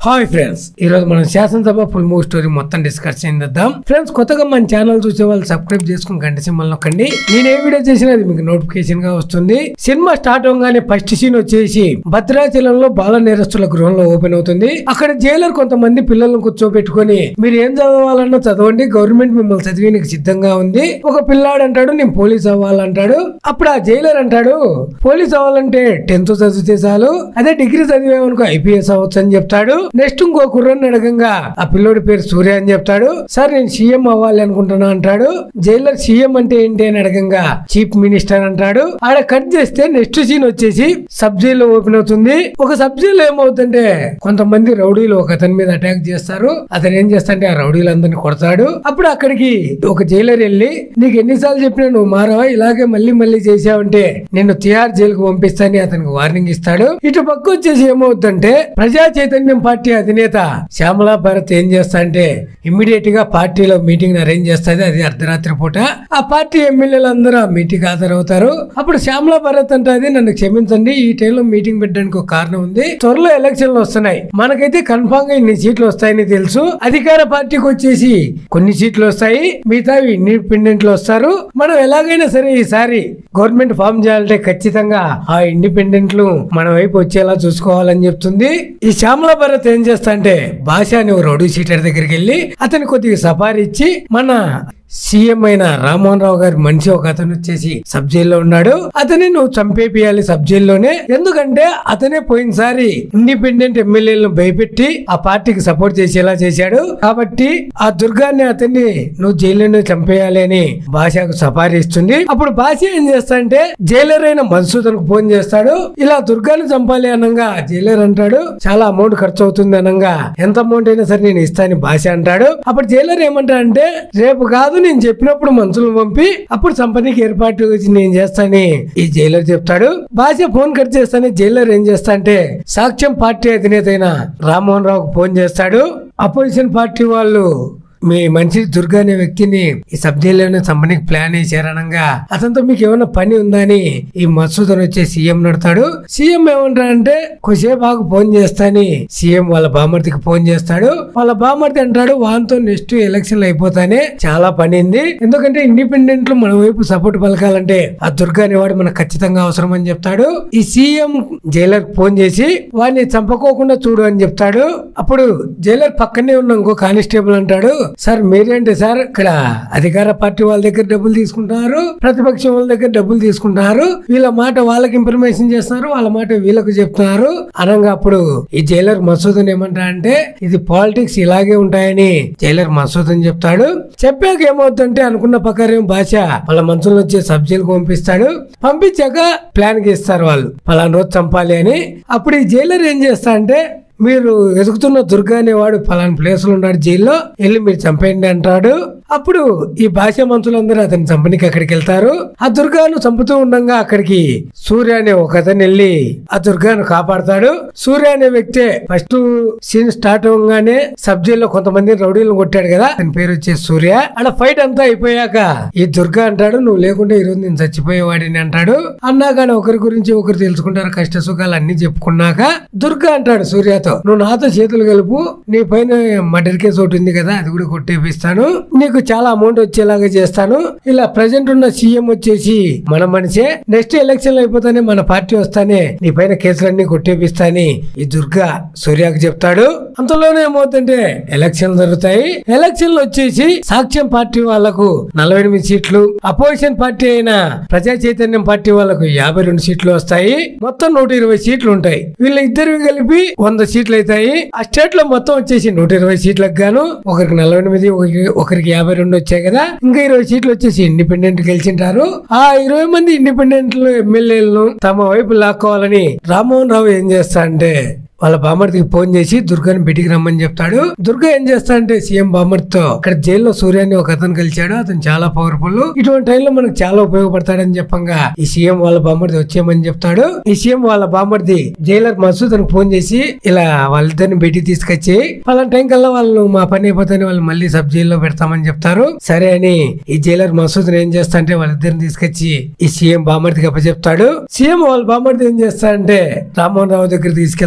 hi friends ఈ రోజు మనం శాసనసభ ఫుల్ మూవీ స్టోరీ మొత్తం డిస్కస్ చేద్దాం ఫ్రెండ్స్ కొత్తగా మన ఛానల్ చూసే వాళ్ళు సబ్స్క్రైబ్ చేసుకుని గంట సింబల్ నొక్కండి నేను ఏ వీడియో చేసినా అది మీకు నోటిఫికేషన్ గా వస్తుంది సినిమా స్టార్ట్ అవగానే ఫస్ట్ సీన్ వచ్చేసి భద్రాచలంలో బాల నేరస్తుల గృహంలో ఓపెన్ అవుతుంది అక్కడ జైలర్ కొంతమంది పిల్లలను కూర్చోబెట్టుకొని మీరు ఏం చదవాలన్నా చదవండి గవర్నమెంట్ మిమ్మల్ని చదివేందుకు సిద్ధంగా ఉంది ఒక పిల్లాడు అంటాడు నేను పోలీస్ అవ్వాలంటాడు అప్పుడు ఆ జైలర్ అంటాడు పోలీస్ అవ్వాలంటే టెన్త్ చదివితే చాలు అదే డిగ్రీ చదివేవనుకో ఐపీఎస్ అవ్వచ్చు అని చెప్తాడు నెక్స్ట్ ఇంకో కుర్రని అడగంగా ఆ పిల్లోడి పేరు సూర్య అని చెప్తాడు సార్ నేను సీఎం అవ్వాలి అనుకుంటున్నా అంటాడు జైలర్ సీఎం అంటే ఏంటి అని అడగంగా చీఫ్ మినిస్టర్ అంటాడు ఆడ కట్ చేస్తే నెక్స్ట్ సీన్ వచ్చేసి సబ్ జైల్లో ఓపెన్ అవుతుంది ఒక సబ్ జైల్లో ఏమవుతుందంటే కొంతమంది రౌడీలు ఒక అతని మీద అటాక్ చేస్తారు అతను ఏం చేస్తాడంటే ఆ రౌడీలందరినీ కొడతాడు అప్పుడు అక్కడికి ఒక జైలర్ వెళ్ళి నీకు ఎన్నిసార్లు చెప్పినా నువ్వు మారవా ఇలాగే మళ్ళీ మళ్ళీ చేసావంటే నిన్ను తిహార్ జైలుకు పంపిస్తానని అతనికి వార్నింగ్ ఇస్తాడు ఇటు పక్క వచ్చేసి ఏమవుతుందంటే ప్రజా చైతన్యం పార్టీ అధినేత శ్యామలా భరత్ ఏం చేస్తా అంటే ఇమ్మీడియట్ గా పార్టీలో మీటింగ్ అరేంజ్ చేస్తుంది అది అర్ధరాత్రి పూట ఆ పార్టీ ఎమ్మెల్యేలు అందరూ ఆ మీటింగ్ హాజరవుతారు అప్పుడు శ్యామలా భరత్ అంటే నన్ను క్షమించండి ఈ టైంలో మీటింగ్ పెట్టడానికి ఒక కారణం ఉంది త్వరలో ఎలక్షన్లు వస్తున్నాయి మనకైతే కన్ఫామ్ గా ఇన్ని సీట్లు వస్తాయని తెలుసు అధికార పార్టీకి వచ్చేసి కొన్ని సీట్లు వస్తాయి మిగతా ఇండిపెండెంట్లు వస్తారు మనం ఎలాగైనా సరే ఈసారి గవర్నమెంట్ ఫామ్ చేయాలంటే ఖచ్చితంగా ఆ ఇండిపెండెంట్లు మన వైపు వచ్చేలా చూసుకోవాలని చెప్తుంది ఈ శ్యామల భరత్ ఏం చేస్తా అంటే భాష అని ఒక రౌడీ సీటర్ దగ్గరికి వెళ్ళి అతని కొద్దిగా సఫారీ ఇచ్చి మన సీఎం అయిన రామ్మోహన్ రావు గారి మనిషి ఒక అతను వచ్చేసి సబ్ జైల్లో ఉన్నాడు అతని నువ్వు చంపేపియాలి సబ్ జైల్లోనే ఎందుకంటే అతనే పోయినసారి ఇండిపెండెంట్ ఎమ్మెల్యేలను భయపెట్టి ఆ పార్టీకి సపోర్ట్ చేసేలా చేశాడు కాబట్టి ఆ దుర్గాన్ని అతన్ని నువ్వు జైల్లోనే చంపేయాలి అని భాషకు సఫారీ ఇస్తుంది అప్పుడు భాష ఏం చేస్తాడంటే జైలర్ అయిన మధుసూదన్కు ఫోన్ చేస్తాడు ఇలా దుర్గాన్ని చంపాలి అనగా జైలర్ అంటాడు చాలా అమౌంట్ ఖర్చు అవుతుంది అనగా ఎంత అమౌంట్ అయినా సరే నేను ఇస్తాను భాష అంటాడు అప్పుడు జైలర్ ఏమంటాడంటే రేపు కాదు నేను చెప్పినప్పుడు మనుషులను పంపి అప్పుడు సంపనీకి ఏర్పాటు నేను చేస్తానని ఈ జైలర్ చెప్తాడు భాష ఫోన్ కట్ చేస్తానే జైలర్ ఏం చేస్తా అంటే సాక్ష్యం పార్టీ అధినేత అయిన రామ్మోహన్ రావుకు ఫోన్ చేస్తాడు అపోజిషన్ పార్టీ వాళ్ళు మీ మనిషి దుర్గా అనే వ్యక్తిని ఈ సబ్ జైల్లోనే చంపనీకి ప్లాన్ వేసారనగా అతనితో మీకు ఏమైనా పని ఉందా అని ఈ మసూదన్ వచ్చే సీఎం నడతాడు సీఎం ఏమంటాడంటే కొద్దిసేపు ఆకు ఫోన్ చేస్తాని సీఎం వాళ్ళ బామర్తికి ఫోన్ చేస్తాడు వాళ్ళ బామర్తి అంటాడు వాంతో నెక్స్ట్ ఎలక్షన్లు అయిపోతానే చాలా పని ఉంది ఎందుకంటే ఇండిపెండెంట్లు మన వైపు సపోర్ట్ పలకాలంటే ఆ దుర్గా అనేవాడు మనకు ఖచ్చితంగా అవసరం అని చెప్తాడు ఈ సీఎం జైలర్ ఫోన్ చేసి వాడిని చంపకోకుండా చూడు అని చెప్తాడు అప్పుడు జైలర్ పక్కనే ఉన్న ఇంకో కానిస్టేబుల్ అంటాడు సార్ మీరేంటి సార్ ఇక్కడ అధికార పార్టీ వాళ్ళ దగ్గర డబ్బులు తీసుకుంటున్నారు ప్రతిపక్షం వాళ్ళ దగ్గర డబ్బులు తీసుకుంటున్నారు వీళ్ళ మాట వాళ్ళకి ఇన్ఫర్మేషన్ చేస్తున్నారు వాళ్ళ మాట వీళ్ళకు చెప్తున్నారు అనగా అప్పుడు ఈ జైలర్ మసూదన్ ఏమంటా అంటే ఇది పాలిటిక్స్ ఇలాగే ఉంటాయని జైలర్ మసూదన్ చెప్తాడు చెప్పాక ఏమవుతుందంటే అనుకున్న ప్రకారం భాష వాళ్ళ మనుషులు వచ్చి సబ్ జైలుకు పంపిస్తాడు పంపించాక ప్లాన్ గీస్తారు వాళ్ళు పలానా రోజు చంపాలి అని అప్పుడు ఈ జైలర్ ఏం చేస్తా అంటే మీరు వెతుకుతున్న దుర్గా అనేవాడు ఫలానా ప్లేస్ లో ఉన్నాడు జైల్లో వెళ్ళి మీరు చంపేయండి అంటాడు అప్పుడు ఈ భాష మనుషులందరూ అతని చంపనికి అక్కడికి వెళ్తారు ఆ దుర్గాను చంపుతూ ఉండగా అక్కడికి సూర్య అనే ఒక అతను వెళ్ళి ఆ దుర్గాను కాపాడతాడు సూర్య అనే వ్యక్తే ఫస్ట్ సీన్ స్టార్ట్ అవగానే సబ్ జైల్లో కొంతమంది రౌడీలను కొట్టాడు కదా అతని పేరు వచ్చేసి సూర్య అక్కడ ఫైట్ అంతా అయిపోయాక ఈ దుర్గా అంటాడు నువ్వు లేకుంటే ఈ రోజు నేను చచ్చిపోయేవాడిని అంటాడు అన్నా కానీ ఒకరి గురించి ఒకరు తెలుసుకుంటారు కష్ట సుఖాలు అన్ని చెప్పుకున్నాక దుర్గా అంటాడు సూర్యతో నువ్వు నాతో చేతులు కలుపు నీ పైన మర్డర్ కేసు ఒకటి ఉంది కదా అది కూడా కొట్టేపిస్తాను నీకు చాలా అమౌంట్ వచ్చేలాగా చేస్తాను ఇలా ప్రజెంట్ ఉన్న సీఎం వచ్చేసి మన మనిషే నెక్స్ట్ ఎలక్షన్ అయిపోతానే మన పార్టీ వస్తానే నీ పైన కేసులన్నీ కొట్టేపిస్తాని ఈ దుర్గా సూర్యకు చెప్తాడు అంతలోనే ఏమవుతుంటే ఎలక్షన్ జరుగుతాయి ఎలక్షన్లు వచ్చేసి సాక్ష్యం పార్టీ వాళ్లకు నలభై ఎనిమిది సీట్లు అపోజిషన్ పార్టీ అయిన ప్రజా చైతన్యం పార్టీ వాళ్లకు యాభై రెండు సీట్లు వస్తాయి మొత్తం నూట ఇరవై సీట్లు ఉంటాయి వీళ్ళ ఇద్దరు కలిపి వంద సీట్లు అవుతాయి ఆ స్టేట్ లో మొత్తం వచ్చేసి నూట ఇరవై సీట్లకు గాను ఒకరికి నలభై ఎనిమిది ఒకరికి- ఒకరికి యాభై రెండు వచ్చాయి కదా ఇంకా ఇరవై సీట్లు వచ్చేసి ఇండిపెండెంట్ గెలిచింటారు ఆ ఇరవై మంది ఇండిపెండెంట్ ఎమ్మెల్యేలను తమ వైపు లాక్కోవాలని రామ్మోహన్ రావు ఏం చేస్తా అంటే వాళ్ళ బామర్తికి ఫోన్ చేసి దుర్గాని బయటికి రమ్మని చెప్తాడు దుర్గా ఏం చేస్తా అంటే సీఎం బామర్తితో ఇక్కడ జైల్లో సూర్యాన్ని ఒక అతను కలిశాడు అతను చాలా పవర్ఫుల్ ఇటువంటి టైంలో మనకు చాలా ఉపయోగపడతాడని చెప్పంగా ఈ సీఎం వాళ్ళ బామర్ది వచ్చేయమని చెప్తాడు ఈ సీఎం వాళ్ళ బామర్ది జైలర్ మసూద్ అని ఫోన్ చేసి ఇలా వాళ్ళిద్దరిని బయటికి తీసుకొచ్చి వాళ్ళ టైం కల్లా వాళ్ళు మా పని అయిపోతానే వాళ్ళు మళ్ళీ సబ్ జైల్లో పెడతామని చెప్తారు సరే అని ఈ జైలర్ మసూద్ ఏం చేస్తా అంటే వాళ్ళిద్దరిని తీసుకొచ్చి ఈ సీఎం బామర్దికి అప్పచెప్తాడు సీఎం వాళ్ళ బామర్ది ఏం చేస్తా అంటే రామ్మోహన్ రావు దగ్గర తీసుకెళ్తాడు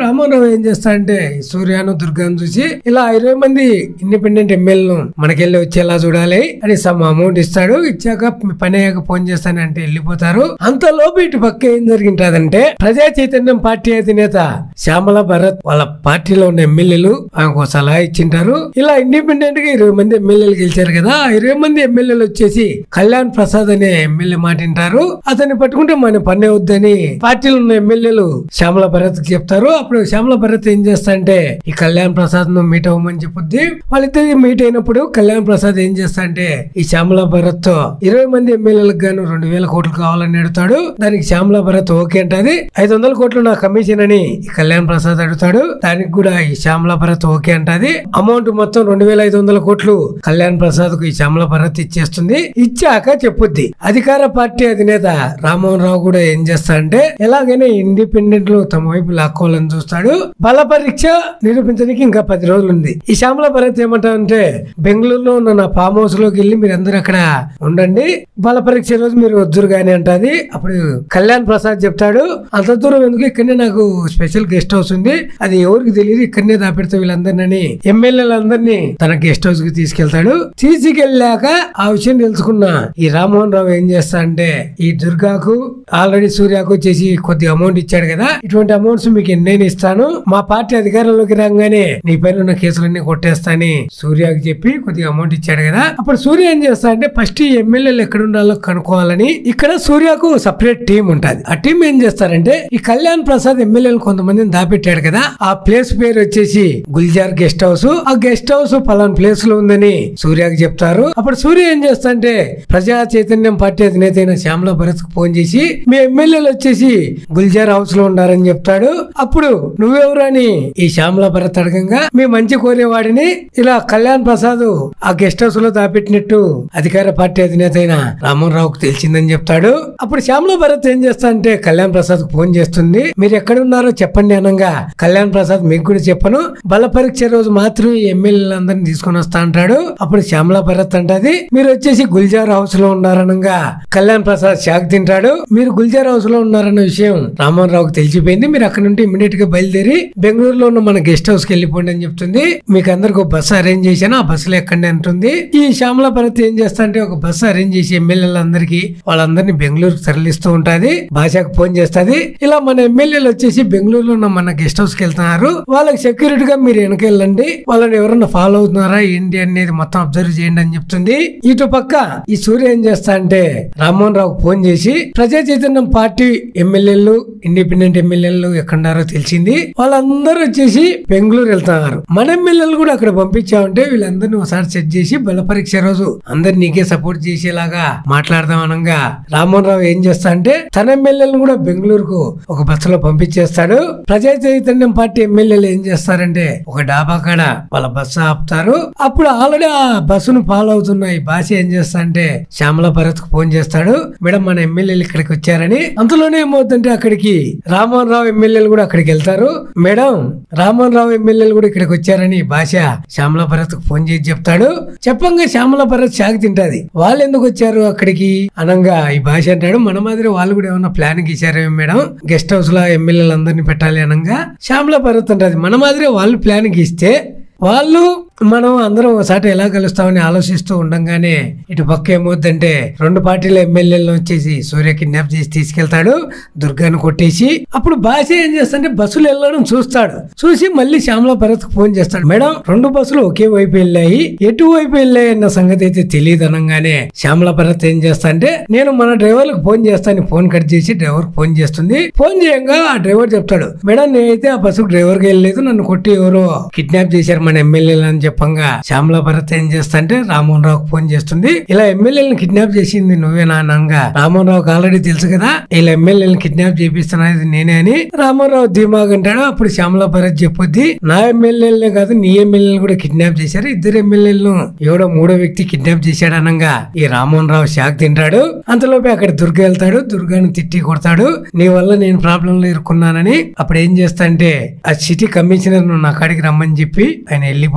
రామోహన్ రావు ఏం చేస్తా అంటే ఈ సూర్యాను దుర్గాను చూసి ఇలా ఇరవై మంది ఇండిపెండెంట్ ఎమ్మెల్యేలను మనకెళ్ళి వచ్చేలా చూడాలి అని సమ్ అమౌంట్ ఇస్తాడు ఇచ్చాక మీ పని అయ్యాక ఫోన్ చేస్తానంటే వెళ్ళిపోతారు అంతలోపు ఇటు పక్క ఏం జరిగింటదంటే ప్రజా చైతన్యం పార్టీ అధినేత శ్యామల భరత్ వాళ్ళ పార్టీలో ఉన్న ఎమ్మెల్యేలు ఆమెకు ఒక సలహా ఇచ్చింటారు ఇలా ఇండిపెండెంట్ గా ఇరవై మంది ఎమ్మెల్యేలు గెలిచారు కదా ఆ ఇరవై మంది ఎమ్మెల్యేలు వచ్చేసి కళ్యాణ్ ప్రసాద్ అనే ఎమ్మెల్యే మాట వింటారు అతన్ని పట్టుకుంటే మన పని అవుద్దని పార్టీలో ఉన్న ఎమ్మెల్యేలు శ్యామల భరత్ కి చెప్తారు అప్పుడు శ్యామల భరత్ ఏం చేస్తాంటే ఈ కళ్యాణ్ ప్రసాద్ ను మీట్ అవ్వమని చెప్పుద్ది వాళ్ళిద్దరికి మీట్ అయినప్పుడు కళ్యాణ్ ప్రసాద్ ఏం చేస్తాంటే ఈ శ్యామల భరత్ తో ఇరవై మంది ఎమ్మెల్యేలకు గాను రెండు వేల కోట్లు కావాలని అడుగుతాడు దానికి శ్యామల భరత్ ఓకే అంటది ఐదు వందల కోట్లు నా కమిషన్ అని ఈ కళ్యాణ్ ప్రసాద్ అడుగుతాడు దానికి కూడా ఈ శ్యామల భరత్ ఓకే అంటది అమౌంట్ మొత్తం రెండు వేల ఐదు వందల కోట్లు కళ్యాణ్ ప్రసాద్ కు ఈ శ్యామల భరత్ ఇచ్చేస్తుంది ఇచ్చాక చెప్పుద్ది అధికార పార్టీ అధినేత రామ్మోహన్ రావు కూడా ఏం చేస్తాడంటే ఎలాగైనా ఇండిపెండెంట్ లో తమ వైపు లాక్కోవాలని చూస్తాడు బల పరీక్ష నిరూపించడానికి ఇంకా పది రోజులు ఉంది ఈ శ్యామల భరత్ ఏమంటారంటే బెంగళూరులో ఉన్న నా ఫామ్ హౌస్ లోకి వెళ్ళి మీరు అందరూ అక్కడ ఉండండి బల పరీక్ష రోజు మీరు వద్దురు గాని అంటది అప్పుడు కళ్యాణ్ ప్రసాద్ చెప్తాడు అంత దూరం ఎందుకు ఇక్కడనే నాకు స్పెషల్ గెస్ట్ హౌస్ ఉంది అది ఎవరికి తెలియదు ఇక్కడనే దాపెడతా వీళ్ళందరినీ ఎమ్మెల్యేలందరినీ తన గెస్ట్ హౌస్ కి తీసుకెళ్తాడు తీసుకెళ్ళాక ఆ విషయం తెలుసుకున్న ఈ రామ్మోహన్ రావు ఏం చేస్తా అంటే ఈ దుర్గాకు ఆల్రెడీ సూర్యకు వచ్చేసి కొద్ది అమౌంట్ ఇచ్చాడు కదా ఇటువంటి అమౌంట్స్ మీకు ఎన్నైనా ఇస్తాను మా పార్టీ అధికారంలోకి రాగానే నీ పైన ఉన్న కేసులన్నీ కొట్టేస్తాని సూర్యకి చెప్పి కొద్దిగా అమౌంట్ ఇచ్చాడు కదా అప్పుడు సూర్య ఏం చేస్తా అంటే ఫస్ట్ ఈ ఎమ్మెల్యేలు ఎక్కడ ఉండాలో కనుక్కోవాలని ఇక్కడ సూర్యకు సపరేట్ టీం ఉంటది ఆ టీం ఏం చేస్తారంటే ఈ కళ్యాణ్ ప్రసాద్ ఎమ్మెల్యేలు కొంతమందిని దాపెట్టాడు కదా ఆ ప్లేస్ పేరు వచ్చేసి గుల్జార్ గెస్ట్ హౌస్ ఆ గెస్ట్ హౌస్ పలానా ప్లేస్ లో ఉందని సూర్యకి చెప్తారు అప్పుడు సూర్య ఏం చేస్తాంటే ప్రజా చైతన్యం పార్టీ అధినేత అయిన శ్యామల భరత్ కు ఫోన్ చేసి మీ ఎమ్మెల్యేలు వచ్చేసి గుల్జార్ హౌస్ లో ఉన్నారని చెప్తాడు అప్పుడు నువ్వెవరు అని ఈ శ్యామల భరత్ అడగంగా మీ మంచి కోరేవాడిని ఇలా కళ్యాణ్ ప్రసాద్ ఆ గెస్ట్ హౌస్ లో దాపెట్టినట్టు అధికార పార్టీ అధినేత అయిన రామ్మోహన్ రావుకు తెలిసిందని చెప్తాడు అప్పుడు శ్యామల భరత్ ఏం చేస్తా అంటే కళ్యాణ్ ప్రసాద్ కు ఫోన్ చేస్తుంది మీరు ఎక్కడున్నారో చెప్పండి అనగా కళ్యాణ్ ప్రసాద్ మీకు కూడా చెప్పను బల పరీక్ష రోజు మాత్రమే ఈ ఎమ్మెల్యేలందరినీ తీసుకొని వస్తా అంటాడు అప్పుడు శ్యామల భరత్ అంటది మీరు వచ్చేసి గుల్జార్ హౌస్ లో ఉన్నారనగా కళ్యాణ్ ప్రసాద్ షాక్ తింటాడు మీరు గుల్జార్ హౌస్ లో ఉన్నారన్న విషయం రామ్మోహన్ రావుకు తెలిసిపోయింది మీరు అక్కడ నుండి ఇమీడియట్ గా బయలుదేరి బెంగళూరులో ఉన్న మన గెస్ట్ హౌస్ కి వెళ్ళిపోండి అని చెప్తుంది మీకు అందరికి ఒక బస్సు అరేంజ్ చేశాను ఆ బస్సులో ఎక్కండి అంటుంది ఈ శ్యామల భరత్ ఏం చేస్తా అంటే ఒక బస్సు అరేంజ్ చేసి ఎమ్మెల్యేలందరికీ వాళ్ళందరినీ బెంగళూరుకు తరలిస్తూ ఉంటది భాషకు ఫోన్ చేస్తది ఇలా మన ఎమ్మెల్యేలు వచ్చేసి బెంగళూరులో ఉన్న మన గెస్ట్ హౌస్ కి వెళ్తున్నారు వాళ్ళకి సెక్యూరిటీ గా మీరు వెనక వెళ్ళండి వాళ్ళని ఎవరన్నా ఫాలో అవుతున్నారా ఏంటి అనేది మొత్తం అబ్జర్వ్ చేయండి అని చెప్తుంది ఇటు పక్క ఈ సూర్య ఏం చేస్తా అంటే రామ్మోహన్ రావు ఫోన్ చేసి ప్రజా చైతన్యం పార్టీ ఎమ్మెల్యేలు ఇండిపెండెంట్ ఎమ్మెల్యేలు ఎక్కడున్నారో తెలిసింది వాళ్ళందరూ వచ్చేసి బెంగళూరు వెళ్తున్నారు మన ఎమ్మెల్యేలు కూడా అక్కడ పంపించామంటే వీళ్ళందరినీ ఒకసారి సెట్ చేసి బల పరీక్ష రోజు అందరు నీకే సపోర్ట్ చేసేలాగా మాట్లాడదాం అనగా రామ్మోహన్ రావు ఏం చేస్తా అంటే తన ఎమ్మెల్యేలను కూడా బెంగళూరుకు ఒక బస్సులో పంపించేస్తాడు ప్రజా చైతన్యం పార్టీ ఎమ్మెల్యేలు ఏం చేస్తారంటే ఒక డాబా కాడ వాళ్ళ బస్సు ఆపుతారు అప్పుడు ఆల్రెడీ ఆ బస్సును ఫాలో అవుతున్న ఈ భాష ఏం చేస్తా అంటే శ్యామల భరత్ కు ఫోన్ చేస్తాడు మేడం మన ఎమ్మెల్యేలు ఇక్కడికి వచ్చారని అంతలోనే ఏమవుతుందంటే అక్కడికి రామ్మోహన్ రావు ఎమ్మెల్యేలు కూడా అక్కడికి వెళ్తారు మేడం రామ్మోహన్ రావు ఎమ్మెల్యేలు కూడా ఇక్కడికి వచ్చారని భాష శ్యామల భరత్ కు ఫోన్ చేసి చెప్తాడు చెప్పంగా శ్యామల భరత్ షాక్ తింటది వాళ్ళు ఎందుకు వచ్చారు అక్కడికి అనంగా ఈ భాష అంటాడు మన మాదిరి వాళ్ళు కూడా ఏమన్నా ప్లాన్ గీశారేమో మేడం గెస్ట్ హౌస్ లో ఎమ్మెల్యేలు అందరినీ పెట్టాలి అనంగా శ్యామల భరత్ అంటది మన మాదిరి వాళ్ళు ప్లాన్ గీస్తే వాళ్ళు మనం అందరం ఒకసారి ఎలా కలుస్తామని ఆలోచిస్తూ ఉండంగానే ఇటు పక్క ఏమవుద్దంటే రెండు పార్టీల ఎమ్మెల్యేలను వచ్చేసి సూర్య కిడ్నాప్ చేసి తీసుకెళ్తాడు దుర్గాను కొట్టేసి అప్పుడు భాష ఏం చేస్తాడంటే బస్సులు వెళ్ళడం చూస్తాడు చూసి మళ్ళీ శ్యామల భరత్ ఫోన్ చేస్తాడు మేడం రెండు బస్సులు ఒకే వైపు వెళ్ళాయి ఎటు వైపు వెళ్ళాయి అన్న సంగతి అయితే తెలియదు అనగానే శ్యామల భరత్ ఏం చేస్తా అంటే నేను మన డ్రైవర్లకు ఫోన్ చేస్తాను ఫోన్ కట్ చేసి డ్రైవర్ ఫోన్ చేస్తుంది ఫోన్ చేయంగా ఆ డ్రైవర్ చెప్తాడు మేడం నేనైతే ఆ బస్సుకు డ్రైవర్ కి వెళ్ళలేదు నన్ను కొట్టి ఎవరో కిడ్నాప్ చేశారు మన ఎమ్మెల్యేలు అని చెప్పంగా శ్యామల భరత్ ఏం చేస్తా అంటే రామ్మోహన్ రావుకు ఫోన్ చేస్తుంది ఇలా ఎమ్మెల్యేలను కిడ్నాప్ చేసింది నువ్వేనా అనగా రామ్మోహన్ రావుకి ఆల్రెడీ తెలుసు కదా ఇలా ఎమ్మెల్యేలను కిడ్నాప్ చేపిస్తున్నది నేనే అని రామ్మోహన్ రావు ధీమాగా అంటాడు అప్పుడు శ్యామల భరత్ చెప్పొద్ది నా ఎమ్మెల్యేలనే కాదు నీ ఎమ్మెల్యేలు కూడా కిడ్నాప్ చేశారు ఇద్దరు ఎమ్మెల్యేలను ఎవడో మూడో వ్యక్తి కిడ్నాప్ చేశాడు అనగా ఈ రామ్మోహన్ రావు షాక్ తింటాడు అంతలోపే అక్కడ దుర్గ వెళ్తాడు దుర్గాని తిట్టి కొడతాడు నీ వల్ల నేను ప్రాబ్లం లో ఇరుక్కున్నానని అప్పుడు ఏం చేస్తా అంటే ఆ సిటీ కమిషనర్ ను నా కాడికి రమ్మని చెప్పి ఆయన వెళ్ళిపోతాడు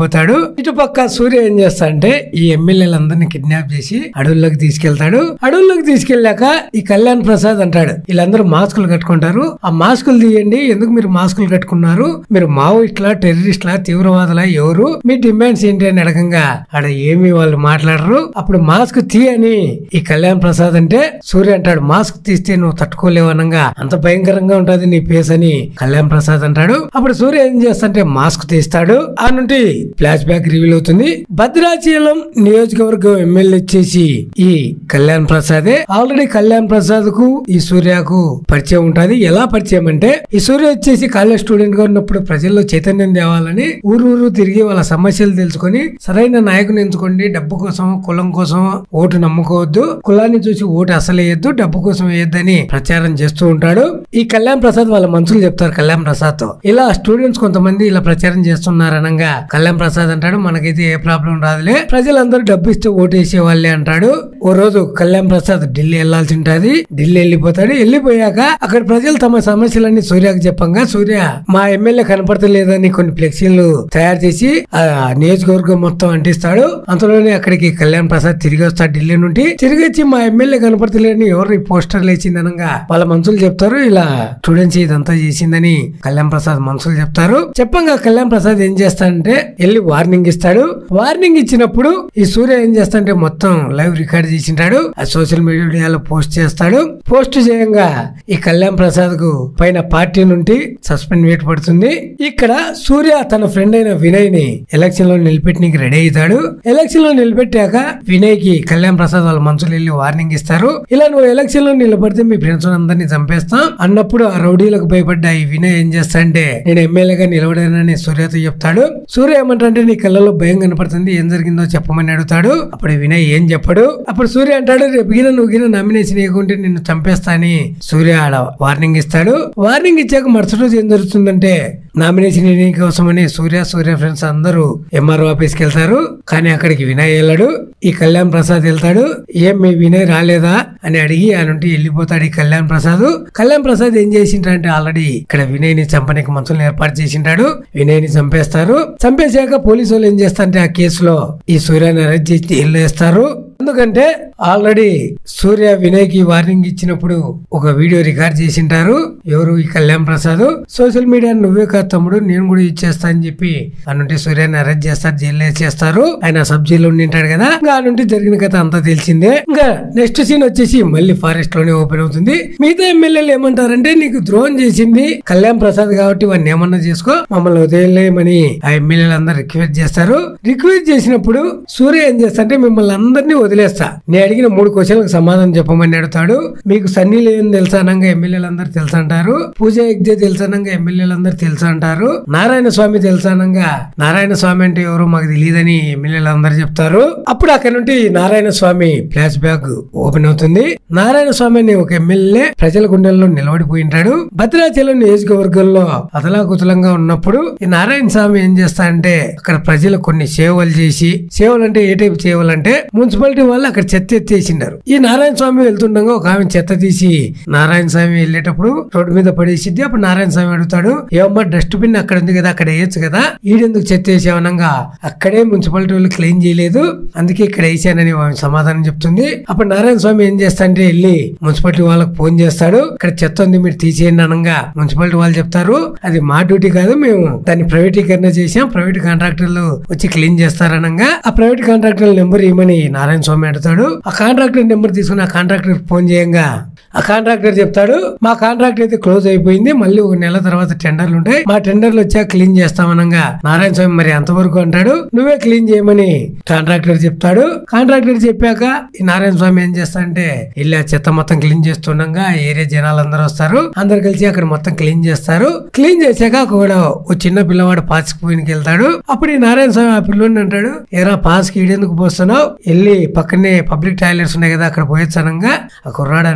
ఇటు పక్క సూర్య ఏం చేస్తా అంటే ఈ ఎమ్మెల్యేలందరినీ కిడ్నాప్ చేసి అడవుల్లోకి తీసుకెళ్తాడు అడవుల్లోకి తీసుకెళ్ళాక ఈ కళ్యాణ్ ప్రసాద్ అంటాడు వీళ్ళందరూ మాస్కులు కట్టుకుంటారు ఆ మాస్కులు తీయండి ఎందుకు మీరు మాస్కులు కట్టుకున్నారు మీరు మావోయిస్టులా టెర్రరిస్టులా తీవ్రవాదులా ఎవరు మీ డిమాండ్స్ ఏంటి అని అడగంగా ఆడ ఏమి వాళ్ళు మాట్లాడరు అప్పుడు మాస్క్ తీయని ఈ కళ్యాణ్ ప్రసాద్ అంటే సూర్య అంటాడు మాస్క్ తీస్తే నువ్వు తట్టుకోలేవు అనగా అంత భయంకరంగా ఉంటది నీ ఫేస్ అని కళ్యాణ్ ప్రసాద్ అంటాడు అప్పుడు సూర్య ఏం చేస్తాడంటే మాస్క్ తీస్తాడు ఆ నుండి ఫ్లాష్ బ్యాక్ రివీల్ అవుతుంది భద్రాచలం నియోజకవర్గం ఎమ్మెల్యే వచ్చేసి ఈ కళ్యాణ్ ప్రసాదే ఆల్రెడీ కళ్యాణ్ ప్రసాద్ కు ఈ సూర్యకు పరిచయం ఉంటది ఎలా పరిచయం అంటే ఈ సూర్య వచ్చేసి కాలేజ్ స్టూడెంట్ గా ఉన్నప్పుడు ప్రజల్లో చైతన్యం తేవాలని ఊరు ఊరు తిరిగి వాళ్ళ సమస్యలు తెలుసుకొని సరైన నాయకుని ఎంచుకోండి డబ్బు కోసం కులం కోసం ఓటు నమ్ముకోవద్దు కులాన్ని చూసి ఓటు అసలు వేయద్దు డబ్బు కోసం వేయద్దని ప్రచారం చేస్తూ ఉంటాడు ఈ కళ్యాణ్ ప్రసాద్ వాళ్ళ మనుషులు చెప్తారు కళ్యాణ్ ప్రసాద్ తో ఇలా స్టూడెంట్స్ కొంతమంది ఇలా ప్రచారం చేస్తున్నారనగా కళ్యాణ్ ప్రసాద్ అంటాడు మనకైతే ఏ ప్రాబ్లం రాదులే ప్రజలందరూ డబ్బు ఇస్తే ఓటు వేసే వాళ్ళే అంటాడు ఓ రోజు కళ్యాణ్ ప్రసాద్ ఢిల్లీ వెళ్లాల్సి ఉంటది ఢిల్లీ వెళ్ళిపోతాడు వెళ్ళిపోయాక అక్కడ ప్రజలు తమ సమస్యలన్నీ సూర్యకు చెప్పంగా సూర్య మా ఎమ్మెల్యే కనపడతలేదని కొన్ని ఫ్లెక్సీలు తయారు చేసి ఆ నియోజకవర్గం మొత్తం అంటిస్తాడు అంతలోనే అక్కడికి కళ్యాణ్ ప్రసాద్ తిరిగి వస్తాడు ఢిల్లీ నుండి తిరిగి వచ్చి మా ఎమ్మెల్యే కనపడతలేని ఎవరు ఈ పోస్టర్ లేచింది అనగా వాళ్ళ మనుషులు చెప్తారు ఇలా స్టూడెంట్స్ ఇదంతా చేసిందని కళ్యాణ్ ప్రసాద్ మనుషులు చెప్తారు చెప్పంగా కళ్యాణ్ ప్రసాద్ ఏం చేస్తాడంటే వెళ్ళి వార్నింగ్ ఇస్తాడు వార్నింగ్ ఇచ్చినప్పుడు ఈ సూర్య ఏం చేస్తాడంటే మొత్తం లైవ్ రికార్డ్ చేసింటాడు ఆ సోషల్ మీడియాలో పోస్ట్ చేస్తాడు పోస్ట్ చేయంగా ఈ కళ్యాణ్ ప్రసాద్ కు పైన పార్టీ నుండి సస్పెండ్ వేట్ పడుతుంది ఇక్కడ సూర్య తన ఫ్రెండ్ అయిన వినయ్ ని ఎలక్షన్ లో నిలబెట్టడానికి రెడీ అవుతాడు ఎలక్షన్ లో నిలబెట్టాక వినయ్ కి కళ్యాణ్ ప్రసాద్ వాళ్ళ మనుషులు వెళ్ళి వార్నింగ్ ఇస్తారు ఇలా నువ్వు ఎలక్షన్ లో నిలబడితే మీ ఫ్రెండ్స్ అందరినీ చంపేస్తాం అన్నప్పుడు ఆ రౌడీలకు భయపడ్డ ఈ వినయ్ ఏం చేస్తాడంటే నేను ఎమ్మెల్యేగా నిలబడానని సూర్యతో చెప్తాడు సూర్య ఏమంటాడంటే నీ కళ్ళలో భయం కనపడుతుంది ఏం జరిగిందో చెప్పమని అడుగుతాడు అప్పుడు వినయ్ ఏం చెప్పడు అప్పుడు సూర్య అంటాడు రేపు గిన నువ్వు గిన నామినేషన్ ఇవ్వకుంటే నిన్ను చంపేస్తా అని సూర్య ఆడ వార్నింగ్ ఇస్తాడు వార్నింగ్ ఇచ్చాక మరుసటి రోజు ఏం జరుగుతుందంటే నామినేషన్ ఇవ్వడానికి కోసమని సూర్య సూర్య ఫ్రెండ్స్ అందరూ ఎంఆర్ఓ ఆఫీస్కి వెళ్తారు కానీ అక్కడికి వినయ్ వెళ్ళాడు ఈ కళ్యాణ్ ప్రసాద్ వెళ్తాడు ఏం మీ వినయ్ రాలేదా అని అడిగి ఆ నుండి వెళ్ళిపోతాడు ఈ కళ్యాణ్ ప్రసాద్ కళ్యాణ్ ప్రసాద్ ఏం చేసింటాడంటే ఆల్రెడీ ఇక్కడ వినయ్ ని చంపడానికి మనుషులను ఏర్పాటు చేసింటాడు వినయ్ ని చంపేస్తారు చంపేశాక పోలీసు వాళ్ళు ఏం చేస్తారంటే ఆ కేసులో ఈ సూర్యాన్ని అరెస్ట్ చేసి జైల్లో వేస్తారు ఎందుకంటే ఆల్రెడీ సూర్య వినయ్ కి వార్నింగ్ ఇచ్చినప్పుడు ఒక వీడియో రికార్డ్ చేసింటారు ఎవరు ఈ కళ్యాణ్ ప్రసాద్ సోషల్ మీడియా నువ్వే కాదు తమ్ముడు నేను కూడా ఇచ్చేస్తా అని చెప్పి అనుంటే సూర్యాన్ని అరెస్ట్ చేస్తారు జైల్లో వేసేస్తారు ఆయన సబ్ జైల్లో ఉండింటాడు కదా ఇంకా ఆ నుండి జరిగిన కథ అంతా తెలిసిందే ఇంకా నెక్స్ట్ సీన్ వచ్చేసి మళ్ళీ ఫారెస్ట్ లోనే ఓపెన్ అవుతుంది మిగతా ఎమ్మెల్యేలు ఏమంటారంటే నీకు ద్రోహం చేసింది కళ్యాణ్ ప్రసాద్ కాబట్టి వాడిని ఏమన్నా చేసుకో మమ్మల్ని వదిలేయమని ఆ ఎమ్మెల్యేలు అందరు రిక్వెస్ట్ చేస్తారు రిక్వెస్ట్ చేసినప్పుడు సూర్య ఏం చేస్తారంటే మిమ్మల్ని అందరినీ వదిలేస్తా నేను అడిగిన మూడు క్వశ్చన్లకు సమాధానం చెప్పమని అడుగుతాడు మీకు సన్నీ లేని తెలుసానంగా ఎమ్మెల్యేలు అందరు తెలుసు అంటారు పూజ ఎగ్జే తెలుసానంగా ఎమ్మెల్యేలు అందరు తెలుసు అంటారు నారాయణ స్వామి తెలుసానంగా నారాయణ స్వామి అంటే ఎవరో మాకు తెలియదని ఎమ్మెల్యేలు అందరు చెప్తారు అప్పుడు అక్కడ నుండి Narayana Swamy flashback open అవుతుంది నారాయణ స్వామి అనే ఒక ఎమ్మెల్యే ప్రజల గుండెల్లో నిలబడిపోయి ఉంటాడు భద్రాచలం నియోజకవర్గంలో అతలాకుతలంగా ఉన్నప్పుడు ఈ నారాయణ స్వామి ఏం చేస్తాడంటే అక్కడ ప్రజలు కొన్ని సేవలు చేసి సేవలు అంటే ఏ టైప్ సేవలు అంటే మున్సిపాలిటీ వాళ్ళు అక్కడ చెత్త ఎత్తేసిండారు ఈ నారాయణ స్వామి వెళ్తుండగా ఒక ఆమె చెత్త తీసి నారాయణ స్వామి వెళ్ళేటప్పుడు రోడ్డు మీద పడేసిద్ది అప్పుడు నారాయణ స్వామి అడుగుతాడు ఏమమ్మా డస్ట్ బిన్ అక్కడ ఉంది కదా అక్కడ వేయచ్చు కదా ఈడెందుకు చెత్త వేసావనంగా అక్కడే మున్సిపాలిటీ వాళ్ళు క్లెయిమ్ చేయలేదు అందుకే ఇక్కడ వేసానని ఆమె సమాధానం చెప్తుంది అప్పుడు నారాయణ స్వామి ఏం చేస్తాడంటే వెళ్ళి మున్సిపాలిటీ వాళ్ళకి ఫోన్ చేస్తాడు ఇక్కడ చెత్త ఉంది మీరు తీసేయండి అనగా మున్సిపాలిటీ వాళ్ళు చెప్తారు అది మా డ్యూటీ కాదు మేము దాన్ని ప్రైవేటీకరణ చేసాం ప్రైవేట్ కాంట్రాక్టర్లు వచ్చి క్లీన్ చేస్తారనగా ఆ ప్రైవేట్ కాంట్రాక్టర్ నెంబర్ ఇవ్వమని నారాయణ స్వామి అడుగుతాడు ఆ కాంట్రాక్టర్ నెంబర్ తీసుకుని ఆ కాంట్రాక్టర్ ఫోన్ చేయంగా ఆ కాంట్రాక్టర్ చెప్తాడు మా కాంట్రాక్ట్ అయితే క్లోజ్ అయిపోయింది మళ్ళీ ఒక నెల తర్వాత టెండర్లు ఉంటాయి మా టెండర్లు వచ్చాక క్లీన్ చేస్తామనగా నారాయణ స్వామి మరి అంతవరకు అంటాడు నువ్వే క్లీన్ చేయమని కాంట్రాక్టర్ చెప్తాడు కాంట్రాక్టర్ చెప్పాక ఈ నారాయణ స్వామి ఏం చేస్తాడంటే వెళ్ళి ఆ చెత్త మొత్తం క్లీన్ చేస్తుండగా ఆ ఏరియా జనాలు అందరూ వస్తారు అందరు కలిసి అక్కడ మొత్తం క్లీన్ చేస్తారు క్లీన్ చేశాక కూడా ఓ చిన్న పిల్లవాడు పాస్కి పోయినకి వెళ్తాడు అప్పుడు ఈ నారాయణ స్వామి ఆ పిల్లోని అంటాడు ఎరా పాస్కి ఈడెందుకు పోస్తున్నావు వెళ్ళి పక్కనే పబ్లిక్ టాయిలెట్స్ ఉన్నాయి కదా అక్కడ పోయొచ్చనంగా ఆ కుర్రాడు అంటాడు నేను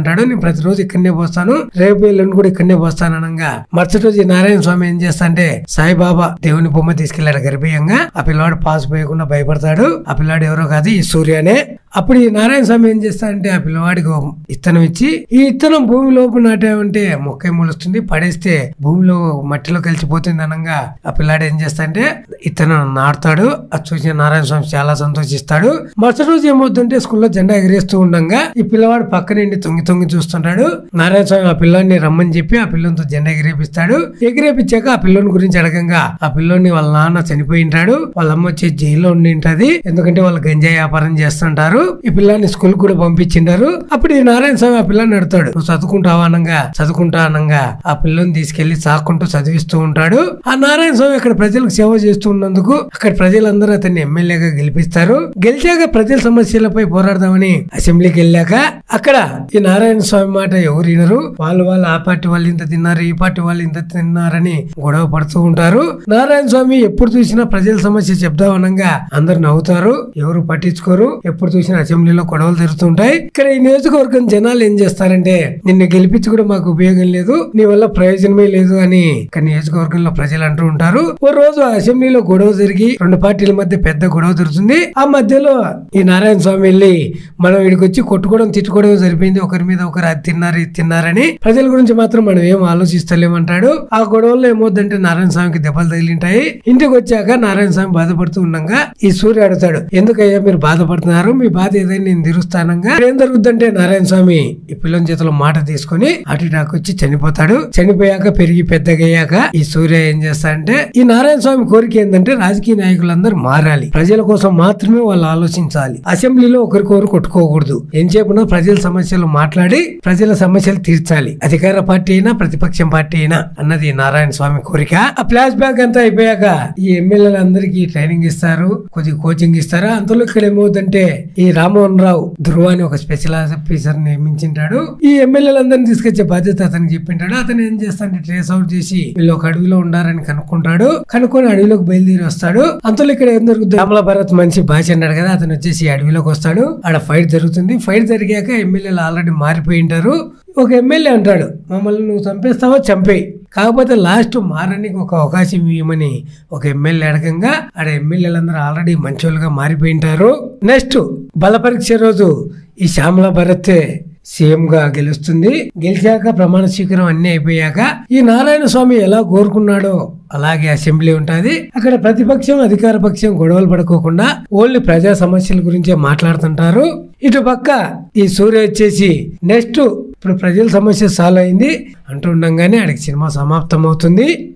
ప్రతిరోజు ఇక్కడనే పోస్తాను రేపు ఎల్లుండి కూడా ఇక్కడనే పోస్తాను అనగా మరుసటి రోజు ఈ నారాయణ స్వామి ఏం చేస్తా అంటే సాయిబాబా దేవుని బొమ్మ తీసుకెళ్లాడు గర్భీయంగా ఆ పిల్లవాడు పాస్ పోయకుండా భయపడతాడు ఆ పిల్లాడు ఎవరో కాదు ఈ సూర్యనే అప్పుడు ఈ నారాయణ స్వామి ఏం చేస్తాడంటే ఆ పిల్లవాడికి ఒక ఇత్తనం ఇచ్చి ఈ ఇత్తనం భూమి లోపు నాటామంటే మొక్క మొలుస్తుంది పడేస్తే భూమిలో మట్టిలో కలిసిపోతుంది అనగా ఆ పిల్లాడు ఏం చేస్తాడంటే ఇత్తనం నాటుతాడు అది చూసిన నారాయణ స్వామి చాలా సంతోషిస్తాడు మరుసటి రోజు ఏమవుతుందంటే స్కూల్లో జెండా ఎగిరేస్తూ ఉండగా ఈ పిల్లవాడు పక్కనండి తొంగి తొంగి చూస్తుంటాడు నారాయణ స్వామి ఆ పిల్లాడిని రమ్మని చెప్పి ఆ పిల్లలతో జెండా ఎగిరేపిస్తాడు ఎగిరేపించాక ఆ పిల్లోని గురించి అడగంగా ఆ పిల్లోని వాళ్ళ నాన్న చనిపోయి ఉంటాడు వాళ్ళ అమ్మ వచ్చి జైల్లో ఉండి ఉంటది ఎందుకంటే వాళ్ళు గంజాయి వ్యాపారం చేస్తుంటారు ఈ పిల్లాన్ని స్కూల్ కూడా పంపించిండారు అప్పుడు ఈ నారాయణ స్వామి ఆ పిల్లని అడుగుతాడు నువ్వు చదువుకుంటావా అనంగా చదువుకుంటా అనంగా ఆ పిల్లని తీసుకెళ్లి సాక్కుంటూ చదివిస్తూ ఉంటాడు ఆ నారాయణ స్వామి అక్కడ ప్రజలకు సేవ చేస్తూ ఉన్నందుకు అక్కడ ప్రజలందరూ అతన్ని ఎమ్మెల్యేగా గెలిపిస్తారు గెలిచాక ప్రజల సమస్యలపై పోరాడదామని అసెంబ్లీకి వెళ్ళాక అక్కడ ఈ నారాయణ స్వామి మాట ఎవరు వినరు వాళ్ళు వాళ్ళు ఆ పార్టీ వాళ్ళు ఇంత తిన్నారు ఈ పార్టీ వాళ్ళు ఇంత తిన్నారని గొడవ పడుతూ ఉంటారు నారాయణ స్వామి ఎప్పుడు చూసినా ప్రజల సమస్య చెప్దామనగా అందరు నవ్వుతారు ఎవరు పట్టించుకోరు ఎప్పుడు చూసినా అసెంబ్లీలో గొడవలు జరుగుతుంటాయి ఇక్కడ ఈ నియోజకవర్గం జనాలు ఏం చేస్తారంటే నిన్ను గెలిపించి కూడా మాకు ఉపయోగం లేదు నీ వల్ల ప్రయోజనమే లేదు అని ఇక్కడ నియోజకవర్గంలో ప్రజలు అంటూ ఉంటారు ఓ రోజు అసెంబ్లీలో గొడవ జరిగి రెండు పార్టీల మధ్య పెద్ద గొడవ జరుగుతుంది ఆ మధ్యలో ఈ నారాయణ స్వామి వెళ్ళి మనం ఇక్కడికి వచ్చి కొట్టుకోవడం తిట్టుకోవడం జరిపింది ఒకరి మీద ఒకరు అది తిన్నారు ఇది తిన్నారని ప్రజల గురించి మాత్రం మనం ఏం ఆలోచిస్తలేమంటాడు ఆ గొడవల్లో ఏమవుద్దంటే నారాయణ స్వామికి దెబ్బలు తగిలింటాయి ఇంటికి వచ్చాక నారాయణ స్వామి బాధపడుతూ ఉండగా ఈ సూర్య అడుగుతాడు ఎందుకయ్యా మీరు బాధపడుతున్నారు మీ బాధ ఏదైనా నేను తీరుస్తానంగా ఇక్కడ ఏం జరుగుద్దంటే నారాయణ స్వామి ఈ పిల్లని చేతిలో మాట తీసుకొని అటు ఇటు వచ్చి చనిపోతాడు చనిపోయాక పెరిగి పెద్దగయ్యాక ఈ సూర్య ఏం చేస్తాడంటే ఈ నారాయణ స్వామి కోరిక ఏంటంటే రాజకీయ నాయకులందరూ మారాలి ప్రజల కోసం మాత్రమే వాళ్ళు ఆలోచించాలి అసెంబ్లీలో ఒకరికొకరు కొట్టుకోకూడదు ఏం చెప్పినా ప్రజల సమస్యలు మాట్లాడి ప్రజల సమస్యలు తీర్చాలి అధికార పార్టీ అయినా ప్రతిపక్షం పార్టీ అయినా అన్నది నారాయణ స్వామి కోరిక ఆ ఫ్లాష్ బ్యాక్ అంతా అయిపోయాక ఈ ఎమ్మెల్యేలందరికీ ట్రైనింగ్ ఇస్తారు కొద్దిగా కోచింగ్ ఇస్తారు అంతలో ఇక్కడ ఏమవుతుందంటే ఈ రామ్మోహన్ రావు ధృవ అని ఒక స్పెషల్ ఆఫీసర్ నియమించింటాడు ఈ ఎమ్మెల్యేలందరినీ తీసుకొచ్చే బాధ్యత అతనికి చెప్పింటాడు అతను ఏం చేస్తాడంటే ట్రేస్ అవుట్ చేసి వీళ్ళు ఒక అడవిలో ఉండారని కనుక్కుంటాడు కనుక్కొని అడవిలోకి బయలుదేరి వస్తాడు అంతలో ఇక్కడ ఏం జరుగుతుంది రామల భరత్ మనిషి భాష అన్నాడు కదా అతను వచ్చేసి ఈ అడవిలోకి వస్తాడు ఆడ ఫైట్ జరుగుతుంది ఫైట్ జరిగాక ఎమ్మెల్యేలు ఆల్రెడీ మారిపోయి ఉంటారు ఒక ఎమ్మెల్యే అంటాడు మమ్మల్ని నువ్వు చంపేస్తావో చంపేయి కాకపోతే లాస్ట్ మారడానికి ఒక అవకాశం ఇవ్వమని ఒక ఎమ్మెల్యే అడగంగా ఆడ ఎమ్మెల్యేలందరూ ఆల్రెడీ మంచోళ్ళుగా మారిపోయి ఉంటారు నెక్స్ట్ బల పరీక్ష రోజు ఈ శ్యామల భరత్ సీఎం గా గెలుస్తుంది గెలిచాక ప్రమాణ స్వీకారం అన్ని అయిపోయాక ఈ నారాయణ స్వామి ఎలా కోరుకున్నాడో అలాగే అసెంబ్లీ ఉంటది అక్కడ ప్రతిపక్షం అధికార పక్షం గొడవలు పడుకోకుండా ఓన్లీ ప్రజా సమస్యల గురించే మాట్లాడుతుంటారు ఇటు పక్క ఈ సూర్య వచ్చేసి నెక్స్ట్ ఇప్పుడు ప్రజల సమస్య సాల్వ్ అయింది అంటూ ఉండంగానే ఆడికి సినిమా సమాప్తం అవుతుంది